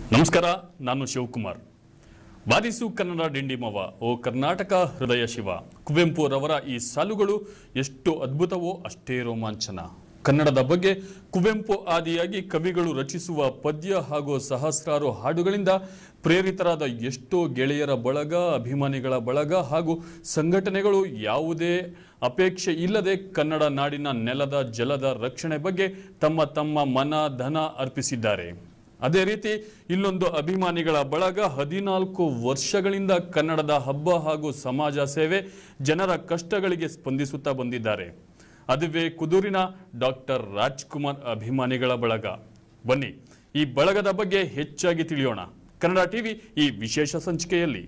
ನಮಸ್ಕಾರ ನಾನು ಶಿವಕುಮಾರ್ ವಾದಿಸು ಕನ್ನಡ ಡಿಂಡಿಮವ ಓ ಕರ್ನಾಟಕ ಹೃದಯ ಶಿವ ಕುವೆಂಪುರವರ ಈ ಸಾಲುಗಳು ಎಷ್ಟು ಅದ್ಭುತವೋ ಅಷ್ಟೇ ರೋಮಾಂಚನ ಕನ್ನಡದ ಬಗ್ಗೆ ಕುವೆಂಪು ಆದಿಯಾಗಿ ಕವಿಗಳು ರಚಿಸುವ ಪದ್ಯ ಹಾಗೂ ಸಹಸ್ರಾರು ಹಾಡುಗಳಿಂದ ಪ್ರೇರಿತರಾದ ಎಷ್ಟೋ ಗೆಳೆಯರ ಬಳಗ ಅಭಿಮಾನಿಗಳ ಬಳಗ ಹಾಗೂ ಸಂಘಟನೆಗಳು ಯಾವುದೇ ಅಪೇಕ್ಷೆ ಇಲ್ಲದೆ ಕನ್ನಡ ನಾಡಿನ ನೆಲದ ಜಲದ ರಕ್ಷಣೆ ಬಗ್ಗೆ ತಮ್ಮ ತಮ್ಮ ಮನ ಧನ ಅರ್ಪಿಸಿದ್ದಾರೆ ಅದೇ ರೀತಿ ಇಲ್ಲೊಂದು ಅಭಿಮಾನಿಗಳ ಬಳಗ ಹದಿನಾಲ್ಕು ವರ್ಷಗಳಿಂದ ಕನ್ನಡದ ಹಬ್ಬ ಹಾಗೂ ಸಮಾಜ ಸೇವೆ ಜನರ ಕಷ್ಟಗಳಿಗೆ ಸ್ಪಂದಿಸುತ್ತಾ ಬಂದಿದ್ದಾರೆ ಅದುವೇ ಕುದೂರಿನ ಡಾಕ್ಟರ್ ರಾಜ್ಕುಮಾರ್ ಅಭಿಮಾನಿಗಳ ಬಳಗ ಬನ್ನಿ ಈ ಬಳಗದ ಬಗ್ಗೆ ಹೆಚ್ಚಾಗಿ ತಿಳಿಯೋಣ ಕನ್ನಡ ಟಿವಿ ಈ ವಿಶೇಷ ಸಂಚಿಕೆಯಲ್ಲಿ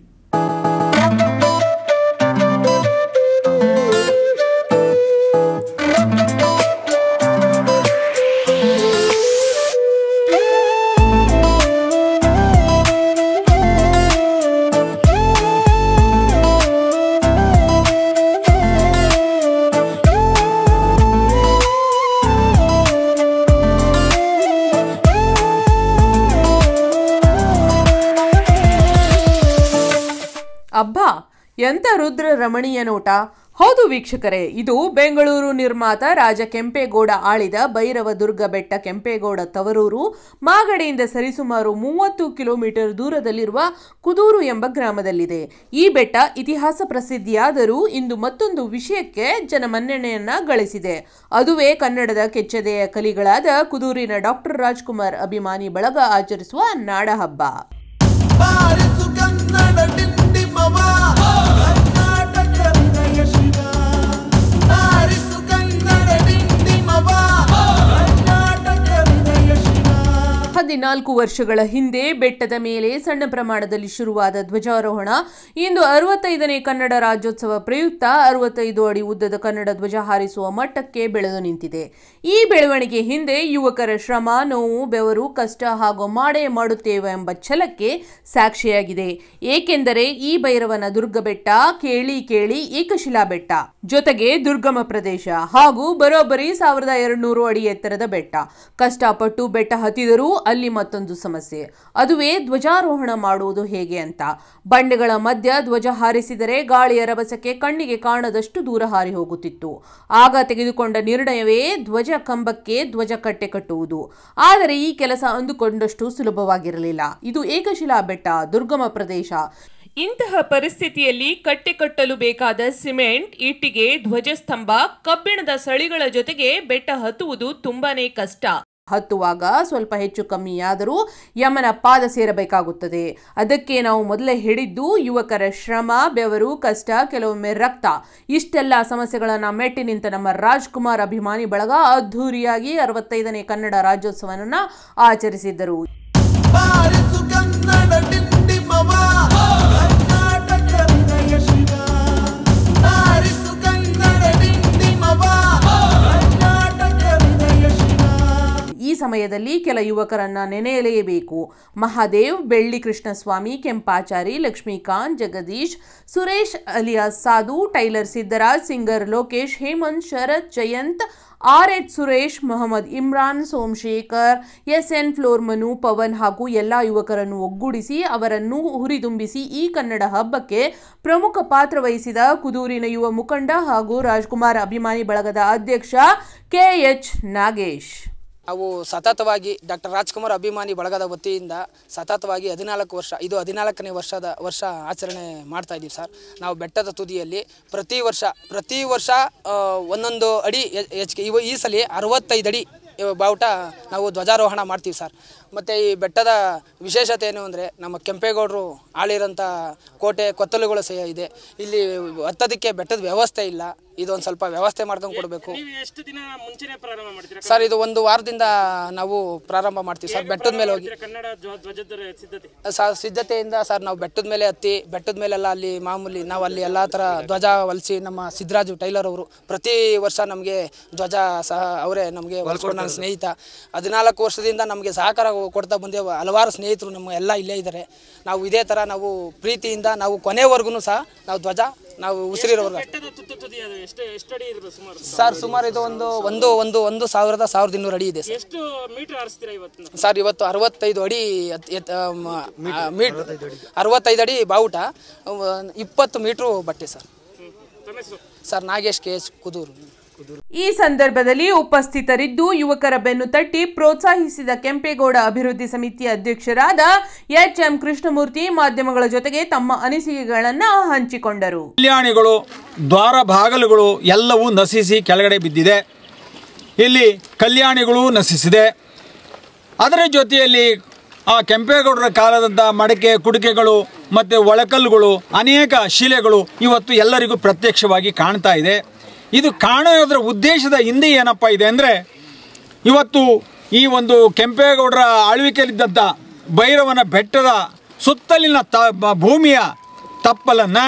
ಅಬ್ಬಾ ಎಂತ ರುದ್ರ ರಮಣೀಯ ನೋಟ ಹೌದು ವೀಕ್ಷಕರೇ ಇದು ಬೆಂಗಳೂರು ನಿರ್ಮಾತ ರಾಜ ಕೆಂಪೇಗೌಡ ಆಳಿದ ಭೈರವ ದುರ್ಗ ಬೆಟ್ಟ ಕೆಂಪೇಗೌಡ ತವರೂರು ಮಾಗಡಿಯಿಂದ ಸರಿಸುಮಾರು ಮೂವತ್ತು ಕಿಲೋಮೀಟರ್ ದೂರದಲ್ಲಿರುವ ಕುದೂರು ಎಂಬ ಗ್ರಾಮದಲ್ಲಿದೆ ಈ ಬೆಟ್ಟ ಇತಿಹಾಸ ಪ್ರಸಿದ್ಧಿಯಾದರೂ ಇಂದು ಮತ್ತೊಂದು ವಿಷಯಕ್ಕೆ ಜನಮನ್ನಣೆಯನ್ನ ಗಳಿಸಿದೆ ಅದುವೇ ಕನ್ನಡದ ಕೆಚ್ಚದೆಯ ಕಲಿಗಳಾದ ಕುದೂರಿನ ಡಾಕ್ಟರ್ ರಾಜ್ಕುಮಾರ್ ಅಭಿಮಾನಿ ಬಳಗ ಆಚರಿಸುವ ನಾಡಹಬ್ಬ ಬಾರಿಸು ಕನ್ನಡ ಡಿಂಡಿಮವ ಕರ್ನಾಟಕ ಹೃದಯ ಶಿವ ಬಾರಿಸು ಕನ್ನಡ ಡಿಂಡಿಮವ ಕರ್ನಾಟಕ ಹೃದಯ ಶಿವ ಹದಿನಾಲ್ಕು ವರ್ಷಗಳ ಹಿಂದೆ ಬೆಟ್ಟದ ಮೇಲೆ ಸಣ್ಣ ಪ್ರಮಾಣದಲ್ಲಿ ಶುರುವಾದ ಧ್ವಜಾರೋಹಣ ಇಂದು ಅರವತ್ತೈದನೇ ಕನ್ನಡ ರಾಜ್ಯೋತ್ಸವ ಪ್ರಯುಕ್ತ ಅರವತ್ತೈದು ಅಡಿ ಉದ್ದದ ಕನ್ನಡ ಧ್ವಜ ಹಾರಿಸುವ ಮಟ್ಟಕ್ಕೆ ಬೆಳೆದು ನಿಂತಿದೆ ಈ ಬೆಳವಣಿಗೆ ಹಿಂದೆ ಯುವಕರ ಶ್ರಮ ನೋವು ಬೆವರು ಕಷ್ಟ ಹಾಗೂ ಮಾಡೇ ಮಾಡುತ್ತೇವೆ ಎಂಬ ಛಲಕ್ಕೆ ಸಾಕ್ಷಿಯಾಗಿದೆ ಏಕೆಂದರೆ ಈ ಭೈರವನ ದುರ್ಗ ಬೆಟ್ಟ ಕೇಳಿ ಕೇಳಿ ಏಕಶಿಲಾ ಬೆಟ್ಟ ಜೊತೆಗೆ ದುರ್ಗಮ ಪ್ರದೇಶ ಹಾಗೂ ಬರೋಬ್ಬರಿ ಸಾವಿರದ ಎರಡ್ನೂರು ಅಡಿ ಎತ್ತರದ ಬೆಟ್ಟ ಕಷ್ಟಪಟ್ಟು ಬೆಟ್ಟ ಹತ್ತಿದರೂ ಅಲ್ಲಿ ಮತ್ತೊಂದು ಸಮಸ್ಯೆ ಅದುವೇ ಧ್ವಜಾರೋಹಣ ಮಾಡುವುದು ಹೇಗೆ ಅಂತ ಬಂಡೆಗಳ ಮಧ್ಯ ಧ್ವಜ ಹಾರಿಸಿದರೆ ಗಾಳಿಯ ರಭಸಕ್ಕೆ ಕಣ್ಣಿಗೆ ಕಾಣದಷ್ಟು ದೂರ ಹಾರಿ ಹೋಗುತ್ತಿತ್ತು ಆಗ ತೆಗೆದುಕೊಂಡ ನಿರ್ಣಯವೇ ಧ್ವಜ ಕಂಬಕ್ಕೆ ಧ್ವಜ ಕಟ್ಟೆ ಕಟ್ಟುವುದು ಆದರೆ ಈ ಕೆಲಸ ಅಂದುಕೊಂಡಷ್ಟು ಸುಲಭವಾಗಿರಲಿಲ್ಲ ಇದು ಏಕಶಿಲಾ ಬೆಟ್ಟ ದುರ್ಗಮ ಪ್ರದೇಶ ಇಂತಹ ಪರಿಸ್ಥಿತಿಯಲ್ಲಿ ಕಟ್ಟೆ ಕಟ್ಟಲು ಬೇಕಾದ ಸಿಮೆಂಟ್ ಇಟ್ಟಿಗೆ ಧ್ವಜಸ್ತಂಭ ಕಬ್ಬಿಣದ ಸಳಿಗಳ ಜೊತೆಗೆ ಬೆಟ್ಟ ಹತ್ತುವುದು ತುಂಬಾನೇ ಕಷ್ಟ ಹತ್ತುವಾಗ ಸ್ವಲ್ಪ ಹೆಚ್ಚು ಕಮ್ಮಿಯಾದರೂ ಯಮನ ಪಾದ ಸೇರಬೇಕಾಗುತ್ತದೆ ಅದಕ್ಕೆ ನಾವು ಮೊದಲೇ ಹೇಳಿದ್ದು ಯುವಕರ ಶ್ರಮ ಬೆವರು ಕಷ್ಟ ಕೆಲವೊಮ್ಮೆ ರಕ್ತ ಇಷ್ಟೆಲ್ಲ ಸಮಸ್ಯೆಗಳನ್ನು ಮೆಟ್ಟಿ ನಿಂತ ನಮ್ಮ ರಾಜ್ಕುಮಾರ್ ಅಭಿಮಾನಿ ಬಳಗ ಅದ್ಧೂರಿಯಾಗಿ ಅರವತ್ತೈದನೇ ಕನ್ನಡ ರಾಜ್ಯೋತ್ಸವವನ್ನು ಆಚರಿಸಿದ್ದರು ಬಾರಿಸು ಕನ್ನಡ ಡಿಂಡಿಮವ ಕರ್ನಾಟಕ ಹೃದಯ ಶಿವ ಬಾರಿಸು ಕನ್ನಡ ಡಿಂಡಿಮವ ಕರ್ನಾಟಕ ಹೃದಯ ಶಿವ ಈ ಸಮಯದಲ್ಲಿ ಕೆಲ ಯುವಕರನ್ನ ನೆನೆಯಲೇಬೇಕು Mahadev Belli Krishnaswamy Kempachari Lakshmikanth Jagadish Suresh alias Sadhu tailor Siddaraj singer Lokesh Hemanth Sharath Jayanth R H Suresh Mohammed Imran Somashekar S N floor Manu Pavan ಹಾಗೂ ಎಲ್ಲ ಯುವಕರನ್ನು ಒಗ್ಗೂಡಿಸಿ ಅವರನ್ನು ಹುರಿದುಂಬಿಸಿ ಈ ಕನ್ನಡ ಹಬ್ಬಕ್ಕೆ ಪ್ರಮುಖ ಪಾತ್ರ ವಹಿಸಿದ ಕುದೂರಿನ ಯುವ ಮುಖಂಡ ಹಾಗೂ ರಾಜ್ಕುಮಾರ್ ಅಭಿಮಾನಿ ಬಳಗದ ಅಧ್ಯಕ್ಷ ಕೆ ಎಚ್ ನಾಗೇಶ್ ನಾವು ಸತತವಾಗಿ ಡಾಕ್ಟರ್ ರಾಜ್ಕುಮಾರ್ ಅಭಿಮಾನಿ ಬಳಗದ ವತಿಯಿಂದ ಸತತವಾಗಿ ಹದಿನಾಲ್ಕು ವರ್ಷ ಇದು ಹದಿನಾಲ್ಕನೇ ವರ್ಷದ ವರ್ಷ ಆಚರಣೆ ಮಾಡ್ತಾ ಇದ್ದೀವಿ ಸರ್ ನಾವು ಬೆಟ್ಟದ ತುದಿಯಲ್ಲಿ ಪ್ರತಿ ವರ್ಷ ಪ್ರತಿ ವರ್ಷ ಆ, ಒಂದೊಂದು ಅಡಿ ಹೆ- ಹೆಚ್ಚಿಗೆ ಇವ ಈ ಸಲ ಅರವತ್ತೈದು ಅಡಿ ಇವ ಬಾವುಟ ನಾವು ಧ್ವಜಾರೋಹಣ ಮಾಡ್ತೀವಿ ಸರ್ ಮತ್ತು ಈ ಬೆಟ್ಟದ ವಿಶೇಷತೆ ಏನು ಅಂದರೆ ನಮ್ಮ ಕೆಂಪೇಗೌಡರು ಆಳಿರೋಂಥ ಕೋಟೆ ಕೊತ್ತಲುಗಳು ಸಹ ಇದೆ ಇಲ್ಲಿ ಹತ್ತೋದಕ್ಕೆ ಬೆಟ್ಟದ ವ್ಯವಸ್ಥೆ ಇಲ್ಲ ಇದೊಂದು ಸ್ವಲ್ಪ ವ್ಯವಸ್ಥೆ ಮಾಡ್ಕೊಂಡು ಕೊಡಬೇಕು ನೀವು ಎಷ್ಟು ದಿನ ಮುಂಚೆನೆ ಪ್ರಾರಂಭ ಮಾಡ್ತೀರಾ ಸರ್ ಇದು ಒಂದು ವಾರದಿಂದ ನಾವು ಪ್ರಾರಂಭ ಮಾಡ್ತೀವಿ ಸರ್ ಬೆಟ್ಟದ ಮೇಲೆ ಹೋಗಿ ಕನ್ನಡ ಧ್ವ- ಧ್ವಜದ ಸಿದ್ಧತೆ ಸ- ಸಿದ್ಧತೆಯಿಂದ ಸರ್ ನಾವು ಬೆಟ್ಟದ ಮೇಲೆ ಹತ್ತಿ ಬೆಟ್ಟದ ಮೇಲೆಲ್ಲ ಅಲ್ಲಿ ಮಾಮೂಲಿ ನಾವು ಅಲ್ಲಿ ಎಲ್ಲ ಥರ ಧ್ವಜ ಹೊಲಿಸಿ ನಮ್ಮ ಸಿದ್ದರಾಜು ಟೈಲರ್ ಅವರು ಪ್ರತಿ ವರ್ಷ ನಮಗೆ ಧ್ವಜ ಸಹ ಅವರೇ ನಮಗೆ ಹೊಲಿಸ್ಕೊಂಡು ನನ್ನ ಸ್ನೇಹಿತ ಹದಿನಾಲ್ಕು ವರ್ಷದಿಂದ ನಮಗೆ ಸಹಕಾರ ಕೊಡ್ತಾ ಬಂದೇವು ಹಲವಾರು ಸ್ನೇಹಿತರು ನಮ್ಮ ಎಲ್ಲ ಇಲ್ಲೇ ಇದ್ದಾರೆ ನಾವು ಇದೇ ಥರ ನಾವು ಪ್ರೀತಿಯಿಂದ ನಾವು ಕೊನೆವರೆಗೂ ಸಹ ನಾವು ಧ್ವಜ ನಾವು ಉಸಿರಿರೋವರೆಗೂ ಬೆಟ್ಟದ ತುತ್ತು ತುದಿ ಅದು ಎಷ್ಟು ಎಷ್ಟು ಅಡಿ ಇರ್ಬೋದು ಸುಮಾರು ಸರ್ ಸುಮಾರು ಇದು ಒಂದು ಒಂದು ಒಂದು ಒಂದು ಸಾವಿರದ ಸಾವಿರದ ಇನ್ನೂರು ಅಡಿ ಇದೆ ಸರ್ ಎಷ್ಟು ಮೀಟರ್ ಆರಿಸ್ತೀರಾ ಇವತ್ತು ಸರ್ ಇವತ್ತು ಅರವತ್ತೈದು ಅಡಿ ಎತ್- ಎತ್- ಮ, ಆ, ಮೀಟ್ ಅರವತ್ತೈದು ಅಡಿ ಬಾವುಟ ಒಂದು ಇಪ್ಪತ್ತು ಮೀಟ್ರು ಬಟ್ಟೆ ಸರ್ ತಮ್ಮ ಹೆಸರು sir Nagesh K S Kuduru ಈ ಸಂದರ್ಭದಲ್ಲಿ ಉಪಸ್ಥಿತರಿದ್ದು ಯುವಕರ ಬೆನ್ನು ತಟ್ಟಿ ಪ್ರೋತ್ಸಾಹಿಸಿದ ಕೆಂಪೇಗೌಡ ಅಭಿವೃದ್ಧಿ ಸಮಿತಿ ಅಧ್ಯಕ್ಷರಾದ ಎಚ್ ಎಂ ಕೃಷ್ಣಮೂರ್ತಿ ಮಾಧ್ಯಮಗಳ ಜೊತೆಗೆ ತಮ್ಮ ಅನಿಸಿಕೆಗಳನ್ನು ಹಂಚಿಕೊಂಡರು ಕಲ್ಯಾಣಿಗಳು ದ್ವಾರ ಬಾಗಲುಗಳು ಎಲ್ಲವೂ ನಶಿಸಿ ಕೆಳಗಡೆ ಬಿದ್ದಿದೆ ಇಲ್ಲಿ ಕಲ್ಯಾಣಿಗಳು ನಶಿಸಿದೆ ಅದರ ಜೊತೆಯಲ್ಲಿ ಆ ಕೆಂಪೇಗೌಡರ ಕಾಲದಂಥ ಮಡಕೆ ಕುಡಿಕೆಗಳು ಮತ್ತು ಒಳಕಲ್ಲುಗಳು ಅನೇಕ ಶಿಲೆಗಳು ಇವತ್ತು ಎಲ್ಲರಿಗೂ ಪ್ರತ್ಯಕ್ಷವಾಗಿ ಕಾಣ್ತಾ ಇದೆ ಇದು ಕಾಣೋದ್ರ ಉದ್ದೇಶದ ಹಿಂದೆ ಏನಪ್ಪ ಇದೆ ಅಂದರೆ ಇವತ್ತು ಈ ಒಂದು ಕೆಂಪೇಗೌಡರ ಆಳ್ವಿಕೆಯಲ್ಲಿದ್ದಂಥ ಭೈರವನ ಬೆಟ್ಟದ ಸುತ್ತಲಿನ ತ ಬ- ಭೂಮಿಯ ತಪ್ಪಲನ್ನು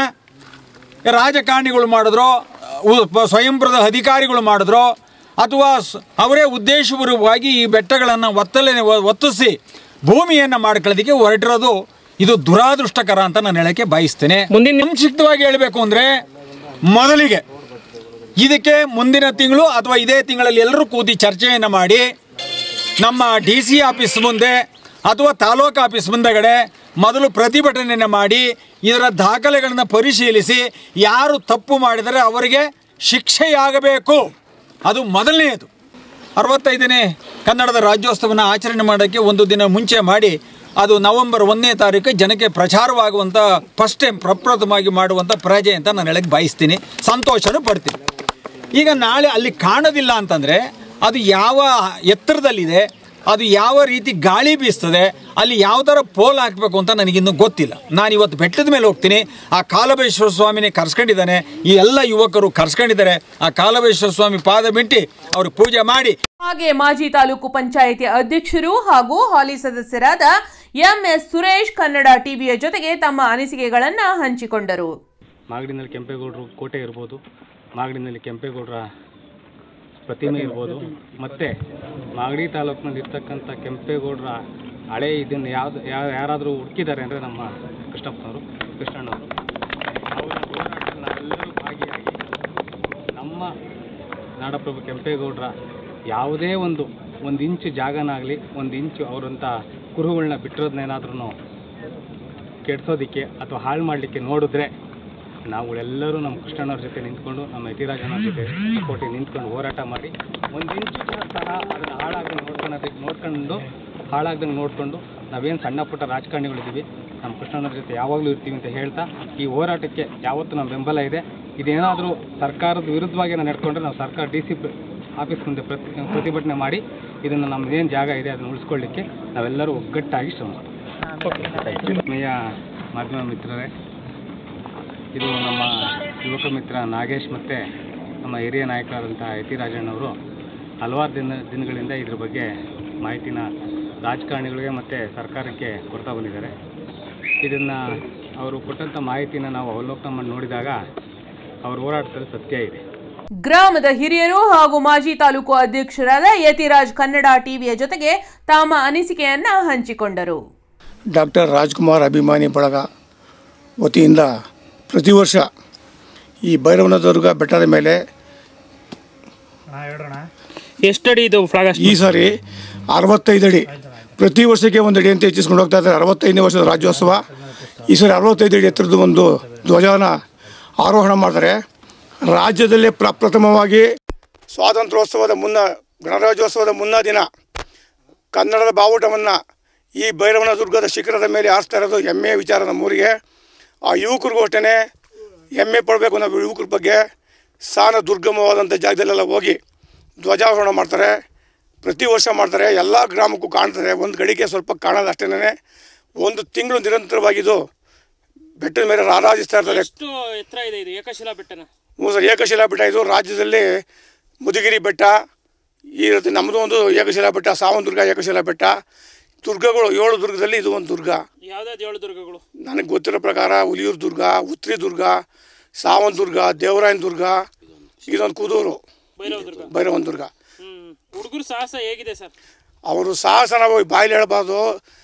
ರಾಜಕಾರಣಿಗಳು ಮಾಡಿದ್ರೋ ಉ- ಪ- ಸ್ವಯಂಪ್ರದ ಅಧಿಕಾರಿಗಳು ಮಾಡಿದ್ರೋ ಅಥವಾ ಸ್- ಅವರೇ ಉದ್ದೇಶಪೂರ್ವಕವಾಗಿ ಈ ಬೆಟ್ಟಗಳನ್ನು ಒತ್ತಲೆ ಒ- ಒತ್ತಿಸಿ ಭೂಮಿಯನ್ನು ಮಾಡ್ಕೊಳ್ಳೋದಕ್ಕೆ ಹೊರಟಿರೋದು ಇದು ದುರಾದೃಷ್ಟಕರ ಅಂತ ನಾನು ಹೇಳಕ್ಕೆ ಬಯಸ್ತೇನೆ ಮುಂದಿನ ಸಂಕ್ಷಿಪ್ತವಾಗಿ ಹೇಳಬೇಕು ಅಂದರೆ ಮೊದಲಿಗೆ ಇದಕ್ಕೆ ಮುಂದಿನ ತಿಂಗಳು ಅಥವಾ ಇದೇ ತಿಂಗಳಲ್ಲಿ ಎಲ್ಲರೂ ಕೂತಿ ಚರ್ಚೆಯನ್ನು ಮಾಡಿ ನಮ್ಮ ಡಿ ಸಿ ಆಫೀಸ್ ಮುಂದೆ ಅಥವಾ ತಾಲೂಕು ಆಫೀಸ್ ಮುಂದೆಗಡೆ ಮೊದಲು ಪ್ರತಿಭಟನೆಯನ್ನು ಮಾಡಿ ಇದರ ದಾಖಲೆಗಳನ್ನು ಪರಿಶೀಲಿಸಿ ಯಾರು ತಪ್ಪು ಮಾಡಿದರೆ ಅವರಿಗೆ ಶಿಕ್ಷೆಯಾಗಬೇಕು ಅದು ಮೊದಲನೆಯದು ಅರವತ್ತೈದನೇ ಕನ್ನಡದ ರಾಜ್ಯೋತ್ಸವನ ಆಚರಣೆ ಮಾಡೋಕ್ಕೆ ಒಂದು ದಿನ ಮುಂಚೆ ಮಾಡಿ ಅದು ನವೆಂಬರ್ ಒಂದನೇ ತಾರೀಕು ಜನಕ್ಕೆ ಪ್ರಚಾರವಾಗುವಂಥ ಫಸ್ಟ್ ಟೈಮ್ ಪ್ರಪ್ರಥಮವಾಗಿ ಮಾಡುವಂಥ ಪ್ರಜೆ ಅಂತ ನಾನು ಹೇಳಕ್ಕೆ ಬಯಸ್ತೀನಿ ಸಂತೋಷನೂ ಪಡ್ತೀನಿ ಈಗ ನಾಳೆ ಅಲ್ಲಿ ಕಾಣೋದಿಲ್ಲ ಅಂತಂದರೆ ಅದು ಯಾವ ಎತ್ತರದಲ್ಲಿದೆ ಅದು ಯಾವ ರೀತಿ ಗಾಳಿ ಬೀಸ್ತದೆ ಅಲ್ಲಿ ಯಾವ ಥರ ಪೋಲ್ ಹಾಕಬೇಕು ಅಂತ ನನಗಿನ್ನೂ ಗೊತ್ತಿಲ್ಲ ನಾನು ಇವತ್ತು ಬೆಟ್ಟದ ಮೇಲೆ ಹೋಗ್ತೀನಿ ಆ ಕಾಲಬೇಶ್ವರ ಸ್ವಾಮಿನೇ ಕರ್ಸ್ಕೊಂಡಿದ್ದಾನೆ ಈ ಎಲ್ಲ ಯುವಕರು ಕರ್ಸ್ಕೊಂಡಿದ್ದಾರೆ ಆ ಕಾಲಬೇಶ್ವರ ಸ್ವಾಮಿ ಪಾದ ಬಿಟ್ಟು ಅವ್ರಿಗೆ ಪೂಜೆ ಮಾಡಿ ಹಾಗೆ ಮಾಜಿ ತಾಲೂಕು ಪಂಚಾಯಿತಿ ಅಧ್ಯಕ್ಷರು ಹಾಗೂ ಹಾಲಿ ಸದಸ್ಯರಾದ ಎಂಎಸ್ ಸುರೇಶ್ ಕನ್ನಡ ಟಿವಿಯ ಜೊತೆಗೆ ತಮ್ಮ ಅನಿಸಿಕೆಗಳನ್ನು ಹಂಚಿಕೊಂಡರು ಮಾಗಡಿನಲ್ಲಿ ಕೆಂಪೇಗೌಡರು ಕೋಟೆ ಇರ್ಬೋದು ಮಾಗಡಿನಲ್ಲಿ ಕೆಂಪೇಗೌಡರ ಪ್ರತಿಮೆ ಇರ್ಬೋದು ಮತ್ತು ಮಾಗಡಿ ತಾಲೂಕಿನಲ್ಲಿ ಇರ್ತಕ್ಕಂಥ ಕೆಂಪೇಗೌಡರ ಹಳೆ ಇದನ್ನು ಯಾವ್ದು ಯಾವ ಯಾರಾದರೂ ಹುಡುಕಿದ್ದಾರೆ ಅಂದರೆ ನಮ್ಮ ಕೃಷ್ಣಪ್ಪನವರು ಕೃಷ್ಣಣ್ಣವರು ಅವರ ಹೋರಾಟದಲ್ಲಿ ನಾವೆಲ್ಲರೂ ಭಾಗಿಯಾಗಿ ನಮ್ಮ ನಾಡಪ್ರಭು ಕೆಂಪೇಗೌಡರ ಯಾವುದೇ ಒಂದು ಒಂದು ಇಂಚು ಜಾಗನಾಗಲಿ ಒಂದು ಇಂಚು ಅವರಂಥ ಕುರುಹುಗಳನ್ನ ಬಿಟ್ಟಿರೋದನ್ನೇನಾದ್ರೂ ಕೆಡ್ಸೋದಕ್ಕೆ ಅಥವಾ ಹಾಳು ಮಾಡಲಿಕ್ಕೆ ನೋಡಿದ್ರೆ ನಾವುಗಳೆಲ್ಲರೂ ನಮ್ಮ ಕೃಷ್ಣಣ್ಣವ್ರ ಜೊತೆ ನಿಂತ್ಕೊಂಡು ನಮ್ಮ ಯತಿರಾಜನ ಜೊತೆ ಸಪೋರ್ಟಿ ನಿಂತ್ಕೊಂಡು ಹೋರಾಟ ಮಾಡಿ ಒಂದು ಇಂಚು ಸಹ ಅದನ್ನು ಹಾಳಾಗದಂಗೆ ನೋಡ್ಕೊಳ್ಳೋದಕ್ಕೆ ನೋಡ್ಕೊಂಡು ಹಾಳಾಗ್ದಂಗೆ ನೋಡಿಕೊಂಡು ನಾವೇನು ಸಣ್ಣ ಪುಟ್ಟ ರಾಜಕಾರಣಿಗಳಿದ್ದೀವಿ ನಮ್ಮ ಕೃಷ್ಣಣ್ಣವ್ರ ಜೊತೆ ಯಾವಾಗಲೂ ಇರ್ತೀವಿ ಅಂತ ಹೇಳ್ತಾ ಈ ಹೋರಾಟಕ್ಕೆ ಯಾವತ್ತೂ ನಮ್ಮ ಬೆಂಬಲ ಇದೆ ಇದೇನಾದರೂ ಸರ್ಕಾರದ ವಿರುದ್ಧವಾಗಿ ನಾವು ನಡ್ಕೊಂಡ್ರೆ ನಾವು ಸರ್ಕಾರ ಡಿ ಸಿ ಆಫೀಸ್ ಮುಂದೆ ಪ್ರತಿ ಪ್ರತಿಭಟನೆ ಮಾಡಿ ಇದನ್ನು ನಮ್ದು ಏನು ಜಾಗ ಇದೆ ಅದನ್ನು ಉಳಿಸ್ಕೊಳ್ಳಿಕ್ಕೆ ನಾವೆಲ್ಲರೂ ಒಗ್ಗಟ್ಟಾಗಿ ಶ್ರಮಿಸ್ತೀವಿ ಆತ್ಮೀಯ ಮಾಧ್ಯಮ ಮಿತ್ರರೇ ಇದು ನಮ್ಮ ಯುವಕ ಮಿತ್ರ ನಾಗೇಶ್ ಮತ್ತು ನಮ್ಮ ಹಿರಿಯ ನಾಯಕರಾದಂಥ ಯತಿರಾಜಣ್ಣವರು ಹಲವಾರು ದಿನ ದಿನಗಳಿಂದ ಇದ್ರ ಬಗ್ಗೆ ಮಾಹಿತಿನ ರಾಜಕಾರಣಿಗಳಿಗೆ ಮತ್ತು ಸರ್ಕಾರಕ್ಕೆ ಕೊಡ್ತಾ ಬಂದಿದ್ದಾರೆ ಇದನ್ನು ಅವರು ಕೊಟ್ಟಂಥ ಮಾಹಿತಿನ ನಾವು ಅವಲೋಕನ ಮಾಡಿ ನೋಡಿದಾಗ ಅವ್ರ ಹೋರಾಟದಲ್ಲಿ ಸತ್ಯ ಇದೆ ಗ್ರಾಮದ ಹಿರಿಯರು ಹಾಗೂ ಮಾಜಿ ತಾಲೂಕು ಅಧ್ಯಕ್ಷರಾದ ಯತಿರಾಜ್ ಕನ್ನಡ ಟಿವಿಯ ಜೊತೆಗೆ ತಮ್ಮ ಅನಿಸಿಕೆಯನ್ನ ಹಂಚಿಕೊಂಡರು ಡಾಕ್ಟರ್ ರಾಜ್ಕುಮಾರ್ ಅಭಿಮಾನಿ ಬಳಗ ವತಿಯಿಂದ ಪ್ರತಿ ವರ್ಷ ಈ ಭೈರವನ ದುರ್ಗ ಬೆಟ್ಟದ ಮೇಲೆ ಎಷ್ಟಡಿ ಇದು ಫ್ಲಾಗ್ ಈ ಸಾರಿ ಅರವತ್ತೈದು ಅಡಿ ಪ್ರತಿ ವರ್ಷಕ್ಕೆ ಒಂದು ಅಡಿ ಅಂತ ಹೆಚ್ಚಿಸ್ಕೊಂಡು ಹೋಗ್ತಾ ಇದ್ದಾರೆ ಅರವತ್ತೈದನೇ ವರ್ಷದ ರಾಜ್ಯೋತ್ಸವ ಈ ಸಾರಿ ಅರವತ್ತೈದು ಅಡಿ ಎತ್ತರದ ಒಂದು ಧ್ವಜನ ಆರೋಹಣ ಮಾಡ್ತಾರೆ ರಾಜ್ಯದಲ್ಲೇ ಪ್ರಪ್ರಥಮವಾಗಿ ಸ್ವಾತಂತ್ರ್ಯೋತ್ಸವದ ಮುನ್ನ ಗಣರಾಜ್ಯೋತ್ಸವದ ಮುನ್ನ ದಿನ ಕನ್ನಡದ ಬಾವುಟವನ್ನು ಈ ಭೈರವನ ದುರ್ಗದ ಶಿಖರದ ಮೇಲೆ ಹಾರಿಸ್ತಾ ಇರೋದು ಹೆಮ್ಮೆಯ ವಿಚಾರ ನಮ್ಮೂರಿಗೆ ಆ ಯುವಕರಿಗೂ ಅಷ್ಟೇ ಹೆಮ್ಮೆ ಪಡಬೇಕು ನಾವು ಯುವಕರ ಬಗ್ಗೆ ಸಾನ ದುರ್ಗಮವಾದಂಥ ಜಾಗದಲ್ಲೆಲ್ಲ ಹೋಗಿ ಧ್ವಜಾರೋಹಣ ಮಾಡ್ತಾರೆ ಪ್ರತಿ ವರ್ಷ ಮಾಡ್ತಾರೆ ಎಲ್ಲ ಗ್ರಾಮಕ್ಕೂ ಕಾಣ್ತದೆ ಒಂದು ಗಡಿಗೆ ಸ್ವಲ್ಪ ಕಾಣೋದು ಅಷ್ಟೇ ಒಂದು ತಿಂಗಳು ನಿರಂತರವಾಗಿದ್ದು ಬೆಟ್ಟದ ಮೇಲೆ ರಾರಾಜಿಸ್ತಾ ಇರ್ತಾರೆ ಎಷ್ಟು ಎತ್ತರ ಇದೆ ಇದು ಏಕಶಿಲಾ ಬೆಟ್ಟನ ಮೂರು ಸರ್ ಏಕಶಿಲಾ ಬೆಟ್ಟ ಇದು ರಾಜ್ಯದಲ್ಲಿ ಮುದುಗಿರಿ ಬೆಟ್ಟ ಈ ರೀತಿ ನಮ್ಮದು ಒಂದು ಏಕಶಿಲಾ ಬೆಟ್ಟ ಸಾವನದುರ್ಗ ಏಕಶಿಲಾ ಬೆಟ್ಟ ದುರ್ಗಗಳು ಏಳು ದುರ್ಗದಲ್ಲಿ ಇದು ಒಂದು ದುರ್ಗ ಯಾವ್ದಾವ್ದು ಏಳು ದುರ್ಗಗಳು ನನಗೆ ಗೊತ್ತಿರೋ ಪ್ರಕಾರ ಹುಲಿಯೂರು ದುರ್ಗ ಉತ್ರಿ ದುರ್ಗ ಸಾವನ್ ದುರ್ಗ ದೇವರಾಯನ ದುರ್ಗ ಇದೊಂದು ಕುದೂರು ಭೈರವ ದುರ್ಗ ಭೈರವನ್ ದುರ್ಗ ಹ್ಮ್ ಹುಡುಗರು ಸಾಹಸ ಹೇಗಿದೆ ಸರ್ ಅವರು ಸಾಹಸ ನಾವು ಬಾಯಲ್ಲಿ ಹೇಳ್ಬಾರ್ದು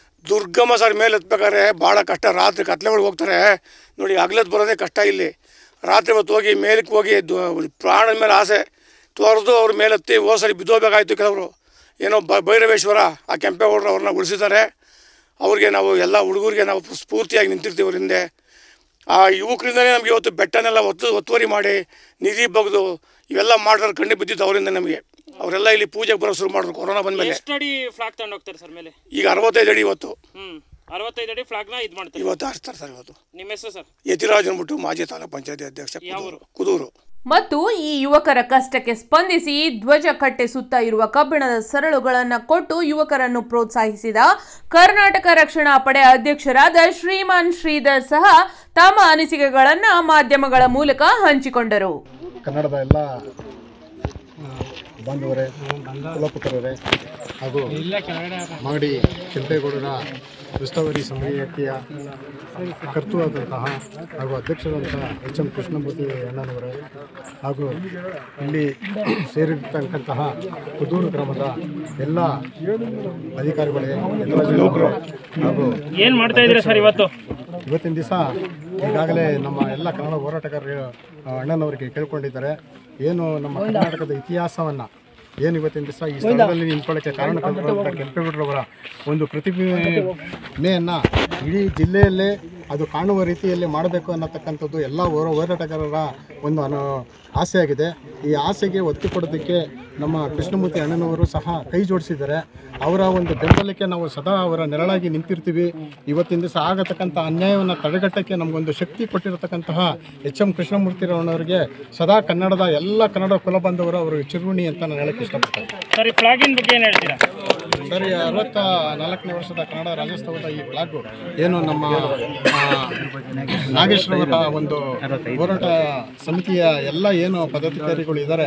ದುರ್ಗಮ ಸರ್ ಮೇಲೆ ಹತ್ಬೇಕಾದ್ರೆ ಭಾಳ ಕಷ್ಟ ರಾತ್ರಿ ಕತ್ಲೆ ಒಳಗೆ ಹೋಗ್ತಾರೆ ನೋಡಿ ಹಗ್ಲತ್ತು ಬರೋದೇ ಕಷ್ಟ ಇಲ್ಲಿ ರಾತ್ರಿ ಹೊತ್ತು ಹೋಗಿ ಮೇಲಕ್ಕೆ ಹೋಗಿ ದು- ಪ್ರಾಣದ ಮೇಲೆ ಆಸೆ ತೋರಿದು ಅವ್ರ ಮೇಲೆತ್ತಿ ಹೋಸರಿ ಬಿದ್ದೋಗ್ಬೇಕಾಯ್ತು ಕೆಲವರು ಏನೋ ಬ ಭೈರವೇಶ್ವರ ಆ ಕೆಂಪೇಗೌಡರು ಅವ್ರನ್ನ ಉಳಿಸಿದ್ದಾರೆ ಅವ್ರಿಗೆ ನಾವು ಎಲ್ಲ ಹುಡುಗರಿಗೆ ನಾವು ಸ್ಫೂರ್ತಿಯಾಗಿ ನಿಂತಿರ್ತೀವಿ ಅವ್ರ ಹಿಂದೆ ಆ ಯುವಕರಿಂದಲೇ ನಮಗೆ ಇವತ್ತು ಬೆಟ್ಟನೆಲ್ಲ ಒತ್ತು ಒತ್ತುವರಿ ಮಾಡಿ ನಿಧಿ ಬಗ್ದು ಇವೆಲ್ಲ ಮಾಡಿದ್ರೆ ಕಣ್ಣು ಬಿದ್ದಿದ್ದು ಅವರಿಂದ ನಮಗೆ ಅವರೆಲ್ಲ ಇಲ್ಲಿ ಪೂಜೆಗೆ ಬರೋ ಶುರು ಮಾಡಿದ್ರು ಕೊರೋನಾ ಬಂದಮೇಲೆ ಎಷ್ಟು ಅಡಿ ಫ್ಲಾಗ್ ತಗೊಂಡು ಹೋಗ್ತಾರೆ ಸರ್ ಮೇಲೆ ಈಗ ಅರವತ್ತೈದು ಅಡಿ ಇವತ್ತು ಹ್ಮ್ ಅರವತ್ತೈದು ಅಡಿ ಫ್ಲಾಗ್ನ ಇದು ಮಾಡ್ತಾರೆ ಇವತ್ತು ಹಾರಿಸ್ತಾರೆ ಸರ್ ಇವತ್ತು ನಿಮ್ಮ ಹೆಸರು ಸರ್ ಯತಿರಾಜ್ ಅಂದ್ಬಿಟ್ಟು ಮಾಜಿ ತಾಲೂಕು ಪಂಚಾಯತಿ ಅಧ್ಯಕ್ಷ ಕುದೂರು. ಕುದೂರು ಮತ್ತು ಈ ಯುವಕರ ಕಷ್ಟಕ್ಕೆ ಸ್ಪಂದಿಸಿ ಧ್ವಜ ಕಟ್ಟೆ ಸುತ್ತ ಇರುವ ಕಬ್ಬಿಣದ ಸರಳುಗಳನ್ನು ಕೊಟ್ಟು ಯುವಕರನ್ನು ಪ್ರೋತ್ಸಾಹಿಸಿದ ಕರ್ನಾಟಕ ರಕ್ಷಣಾ ಪಡೆ ಅಧ್ಯಕ್ಷರಾದ ಶ್ರೀಮಾನ್ ಶ್ರೀಧರ್ ಸಹ ತಮ್ಮ ಅನಿಸಿಕೆಗಳನ್ನು ಮಾಧ್ಯಮಗಳ ಮೂಲಕ ಹಂಚಿಕೊಂಡರು ಕನ್ನಡದ ಎಲ್ಲ ಆ, ಬಾಂಧವರೇ ಕುಲಪುತ್ರರೇ ಹಾಗೂ ಮಾಗಡಿ ಕೆಂಪೇಗೌಡರ ಉಸ್ತುವಾರಿ ಸಮಿತಿಯ ಕರ್ತೃವಾದಂತಹ ಹಾಗೂ ಅಧ್ಯಕ್ಷರಾದಂತಹ ಎಚ್ ಎಂ ಕೃಷ್ಣಮೂರ್ತಿ ಅಣ್ಣನವರೇ ಹಾಗೂ ಇಲ್ಲಿ ಸೇರಿರ್ತಕ್ಕಂತಹ ಕುದೂರು ಗ್ರಾಮದ ಎಲ್ಲ ಅಧಿಕಾರಿಗಳೇ ಎಲ್ಲ ಜನರು ಹಾಗೂ ಏನ್ ಮಾಡ್ತಾ ಇದ್ದೀರಾ ಸರ್ ಇವತ್ತು ಇವತ್ತಿನ ದಿವಸ ಈಗಾಗಲೇ ನಮ್ಮ ಎಲ್ಲ ಕನ್ನಡ ಹೋರಾಟಗಾರರು ಆ, ಅಣ್ಣನವರಿಗೆ ಕೇಳ್ಕೊಂಡಿದ್ದಾರೆ ಏನು ನಮ್ಮ ಕರ್ನಾಟಕದ ಇತಿಹಾಸವನ್ನು ಏನು ಇವತ್ತಿನ ದಿವಸ ಈ ಸ್ಥಳದಲ್ಲಿ ನಿಂತ್ಕೊಳ್ಳೋಕ್ಕೆ ಕಾರಣಕರ್ತರಾದ ಕೆಂಪೇಗೌಡರವರ ಒಂದು ಪ್ರತಿಮೆಯನ್ನು ಇಡೀ ಜಿಲ್ಲೆಯಲ್ಲೇ ಅದು ಕಾಣುವ ರೀತಿಯಲ್ಲಿ ಮಾಡಬೇಕು ಅನ್ನತಕ್ಕಂಥದ್ದು ಎಲ್ಲ ಹೋರ ಹೋರಾಟಗಾರರ ಒಂದು ಅನು ಆಸೆಯಾಗಿದೆ ಈ ಆಸೆಗೆ ಒತ್ತು ಕೊಡೋದಕ್ಕೆ ನಮ್ಮ ಕೃಷ್ಣಮೂರ್ತಿ ಅಣ್ಣನವರು ಸಹ ಕೈ ಜೋಡಿಸಿದ್ದಾರೆ ಅವರ ಒಂದು ಬೆಂಬಲಕ್ಕೆ ನಾವು ಸದಾ ಅವರ ನೆರಳಾಗಿ ನಿಂತಿರ್ತೀವಿ ಇವತ್ತಿನ ದಿವಸ ಆಗತಕ್ಕಂಥ ಅನ್ಯಾಯವನ್ನು ತಡೆಗಟ್ಟಕ್ಕೆ ನಮಗೊಂದು ಶಕ್ತಿ ಕೊಟ್ಟಿರತಕ್ಕಂತಹ ಎಚ್ ಎಂ ಕೃಷ್ಣಮೂರ್ತಿರವರಿಗೆ ಸದಾ ಕನ್ನಡದ ಎಲ್ಲ ಕನ್ನಡ ಕುಲಬಂಧವರು ಅವರು ಚಿರುಣಿ ಅಂತ ನಾನು ಹೇಳಕ್ಕೆ ಇಷ್ಟಪಡ್ತೇನೆ ಸರ್ ಈ ಫ್ಲಾಗಿನ ಬಗ್ಗೆ ಏನ್ ಹೇಳ್ತೀರಾ ಸರಿ ಅರವತ್ತ ನಾಲ್ಕನೇ ವರ್ಷದ ಕನ್ನಡ ರಾಜ್ಯೋತ್ಸವದ ಈ ಫ್ಲಾಗು ಏನು ನಮ್ಮ ಆ, ನಾಗೇಶ್ವರವರ ಒಂದು ಹೋರಾಟ ಸಮಿತಿಯ ಎಲ್ಲ ಏನು ಪದಾಧಿಕಾರಿಗಳು ಇದ್ದಾರೆ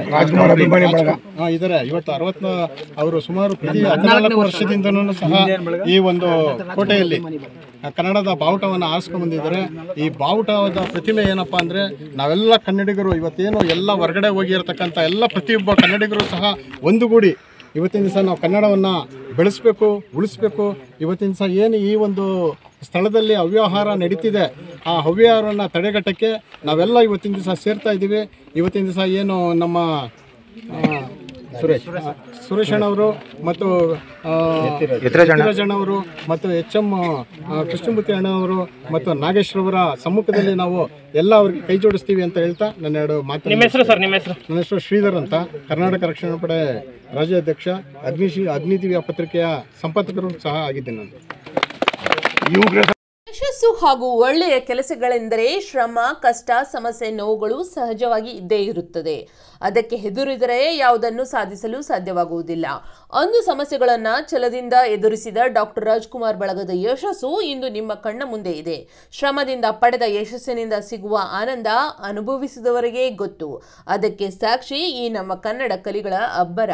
ಹಾ, ಇದ್ದಾರೆ ಇವತ್ತು ಅರವತ್ತ ಅವರು ಸುಮಾರು ಪ್ರತಿ ಹದಿನಾಲ್ಕು ವರ್ಷದಿಂದನೂ ಸಹ ಈ ಒಂದು ಕೋಟೆಯಲ್ಲಿ ಆ ಕನ್ನಡದ ಬಾವುಟವನ್ನು ಆರಿಸ್ಕೊಂಡು ಬಂದಿದ್ದಾರೆ ಈ ಬಾವುಟದ ಪ್ರತಿಮೆ ಏನಪ್ಪಾ ಅಂದ್ರೆ ನಾವೆಲ್ಲ ಕನ್ನಡಿಗರು ಇವತ್ತೇನು ಎಲ್ಲ ಹೊರಗಡೆ ಹೋಗಿರ್ತಕ್ಕಂಥ ಎಲ್ಲ ಪ್ರತಿಯೊಬ್ಬ ಕನ್ನಡಿಗರು ಸಹ ಒಂದುಗೂಡಿ ಇವತ್ತಿನ ದಿವಸ ನಾವು ಕನ್ನಡವನ್ನು ಬೆಳೆಸಬೇಕು ಉಳಿಸ್ಬೇಕು ಇವತ್ತಿನ ದಿವಸ ಏನು ಈ ಒಂದು ಸ್ಥಳದಲ್ಲಿ ಅವ್ಯವಹಾರ ನಡೀತಿದೆ ಆ ಅವ್ಯವಹಾರವನ್ನು ತಡೆಗಟ್ಟಕ್ಕೆ ನಾವೆಲ್ಲ ಇವತ್ತಿನ ದಿವಸ ಸೇರ್ತಾ ಇದ್ದೀವಿ ಇವತ್ತಿನ ದಿವಸ ಏನು ನಮ್ಮ ಆ, ಸುರೇಶ್ ಆ, ಸುರೇಶ್ ಅಣ್ಣವರು ಮತ್ತು ಆ, ಯತಿರಾಜ್ ಅಣ್ಣವರು ಮತ್ತು ಎಚ್ ಎಂ ಕೃಷ್ಣಮೂರ್ತಿ ಅಣ್ಣವರು ಮತ್ತು ನಾಗೇಶ್ವರವರ ಸಮ್ಮುಖದಲ್ಲಿ ನಾವು ಎಲ್ಲ ಅವ್ರಿಗೆ ಕೈ ಜೋಡಿಸ್ತೀವಿ ಅಂತ ಹೇಳ್ತಾ ನನ್ನ ಎರಡು ಮಾತು ನಿಮ್ಮ ಹೆಸರು ಸರ್ ನಿಮ್ಮ ಹೆಸರು ನನ್ನ ಹೆಸರು ಶ್ರೀಧರ್ ಅಂತ ಕರ್ನಾಟಕ ರಕ್ಷಣಾ ಪಡೆ ರಾಜ್ಯಾಧ್ಯಕ್ಷ ಅಗ್ನಿಶಿ ಅಗ್ನಿದಿವ್ಯ ಪತ್ರಿಕೆಯ ಸಂಪಾದಕರು ಸಹ ಆಗಿದ್ದೇನೆ ನಾನು ಯಶಸ್ಸು ಹಾಗೂ ಒಳ್ಳೆಯ ಕೆಲಸಗಳೆಂದರೆ ಶ್ರಮ ಕಷ್ಟ ಸಮಸ್ಯೆ ನೋವುಗಳು ಸಹಜವಾಗಿ ಇದ್ದೇ ಇರುತ್ತದೆ ಅದಕ್ಕೆ ಹೆದರಿದರೆ ಯಾವುದನ್ನು ಸಾಧಿಸಲು ಸಾಧ್ಯವಾಗುವುದಿಲ್ಲ ಅಂದು ಸಮಸ್ಯೆಗಳನ್ನು ಛಲದಿಂದ ಎದುರಿಸಿದ ಡಾಕ್ಟರ್ ರಾಜ್ಕುಮಾರ್ ಬಳಗದ ಯಶಸ್ಸು ಇಂದು ನಿಮ್ಮ ಕಣ್ಣ ಮುಂದೆ ಇದೆ ಶ್ರಮದಿಂದ ಪಡೆದ ಯಶಸ್ಸಿನಿಂದ ಸಿಗುವ ಆನಂದ ಅನುಭವಿಸಿದವರಿಗೆ ಗೊತ್ತು ಅದಕ್ಕೆ ಸಾಕ್ಷಿ ಈ ನಮ್ಮ ಕನ್ನಡ ಕಲಿಗಳ ಅಬ್ಬರ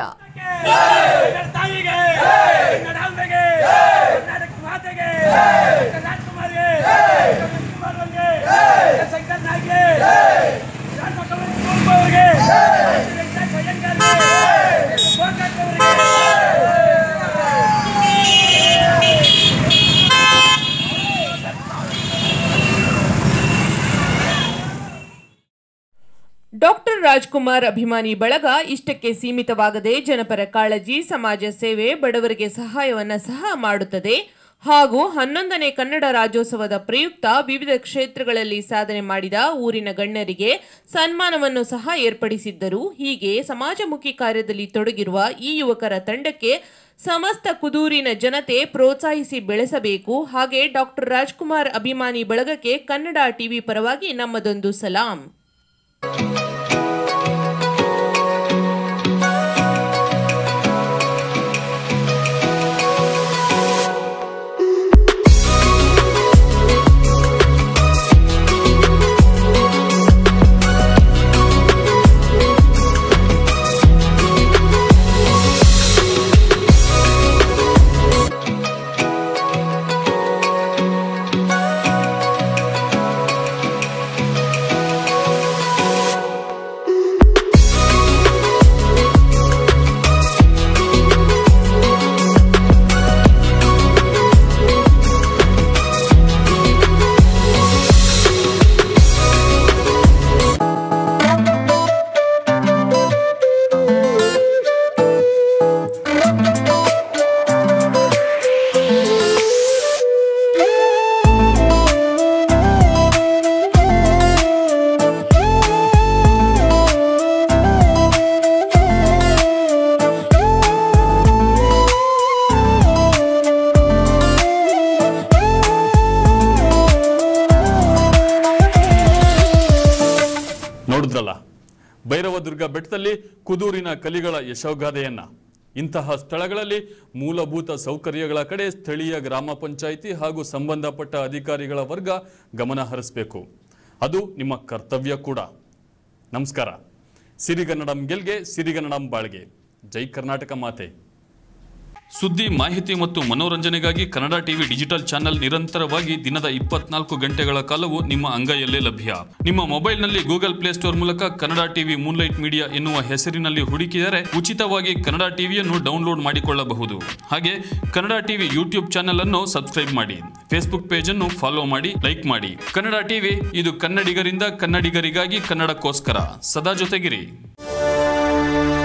ಡಾಕ್ಟರ್ ರಾಜ್ಕುಮಾರ್ ಅಭಿಮಾನಿ ಬಳಗ ಇಷ್ಟಕ್ಕೆ ಸೀಮಿತವಾಗದೆ ಜನಪರ ಕಾಳಜಿ ಸಮಾಜ ಸೇವೆ ಬಡವರಿಗೆ ಸಹಾಯವನ್ನ ಸಹ ಮಾಡುತ್ತದೆ ಹಾಗೂ ಹನ್ನೊಂದನೇ ಕನ್ನಡ ರಾಜ್ಯೋತ್ಸವದ ಪ್ರಯುಕ್ತ ವಿವಿಧ ಕ್ಷೇತ್ರಗಳಲ್ಲಿ ಸಾಧನೆ ಮಾಡಿದ ಊರಿನ ಗಣ್ಯರಿಗೆ ಸನ್ಮಾನವನ್ನು ಸಹ ಏರ್ಪಡಿಸಿದ್ದರು ಹೀಗೆ ಸಮಾಜಮುಖಿ ಕಾರ್ಯದಲ್ಲಿ ತೊಡಗಿರುವ ಈ ಯುವಕರ ತಂಡಕ್ಕೆ ಸಮಸ್ತ ಕುದೂರಿನ ಜನತೆ ಪ್ರೋತ್ಸಾಹಿಸಿ ಬೆಳೆಸಬೇಕು ಹಾಗೆ ಡಾಕ್ಟರ್ ರಾಜ್ಕುಮಾರ್ ಅಭಿಮಾನಿ ಬಳಗಕ್ಕೆ ಕನ್ನಡ ಟಿವಿ ಪರವಾಗಿ ನಮ್ಮದೊಂದು ಸಲಾಂ ನವದುರ್ಗ ಬೆಟ್ಟದಲ್ಲಿ ಕುದೂರಿನ ಕಲಿಗಳ ಯಶೋಗಾಥೆಯನ್ನ ಇಂತಹ ಸ್ಥಳಗಳಲ್ಲಿ ಮೂಲಭೂತ ಸೌಕರ್ಯಗಳ ಕಡೆ ಸ್ಥಳೀಯ ಗ್ರಾಮ ಪಂಚಾಯಿತಿ ಹಾಗೂ ಸಂಬಂಧಪಟ್ಟ ಅಧಿಕಾರಿಗಳ ವರ್ಗ ಗಮನ ಹರಿಸಬೇಕು ಅದು ನಿಮ್ಮ ಕರ್ತವ್ಯ ಕೂಡ ನಮಸ್ಕಾರ ಸಿರಿಗನ್ನಡಂ ಗೆಲ್ಗೆ ಸಿರಿಗನ್ನಡಂ ಬಾಳ್ಗೆ ಜೈ ಕರ್ನಾಟಕ ಮಾತೆ ಸುದ್ದಿ ಮಾಹಿತಿ ಮತ್ತು ಮನೋರಂಜನೆಗಾಗಿ ಕನ್ನಡ ಟಿವಿ ಡಿಜಿಟಲ್ ಚಾನೆಲ್ ನಿರಂತರವಾಗಿ ದಿನದ ಇಪ್ಪತ್ನಾಲ್ಕು ಗಂಟೆಗಳ ಕಾಲವು ನಿಮ್ಮ ಅಂಗೈಯಲ್ಲೇ ಲಭ್ಯ ನಿಮ್ಮ ಮೊಬೈಲ್ನಲ್ಲಿ ಗೂಗಲ್ ಪ್ಲೇಸ್ಟೋರ್ ಮೂಲಕ ಕನ್ನಡ ಟಿವಿ ಮೂನ್ಲೈಟ್ ಮೀಡಿಯಾ ಎನ್ನುವ ಹೆಸರಿನಲ್ಲಿ ಹುಡುಕಿದರೆ ಉಚಿತವಾಗಿ ಕನ್ನಡ ಟಿವಿಯನ್ನು ಡೌನ್ಲೋಡ್ ಮಾಡಿಕೊಳ್ಳಬಹುದು ಹಾಗೆ ಕನ್ನಡ ಟಿವಿ ಯೂಟ್ಯೂಬ್ ಚಾನೆಲ್ ಅನ್ನು ಸಬ್ಸ್ಕ್ರೈಬ್ ಮಾಡಿ ಫೇಸ್ಬುಕ್ ಪೇಜ್ ಅನ್ನು ಫಾಲೋ ಮಾಡಿ ಲೈಕ್ ಮಾಡಿ ಕನ್ನಡ ಟಿವಿ ಇದು ಕನ್ನಡಿಗರಿಂದ ಕನ್ನಡಿಗರಿಗಾಗಿ ಕನ್ನಡಕ್ಕೋಸ್ಕರ ಸದಾ ಜೊತೆಗಿರಿ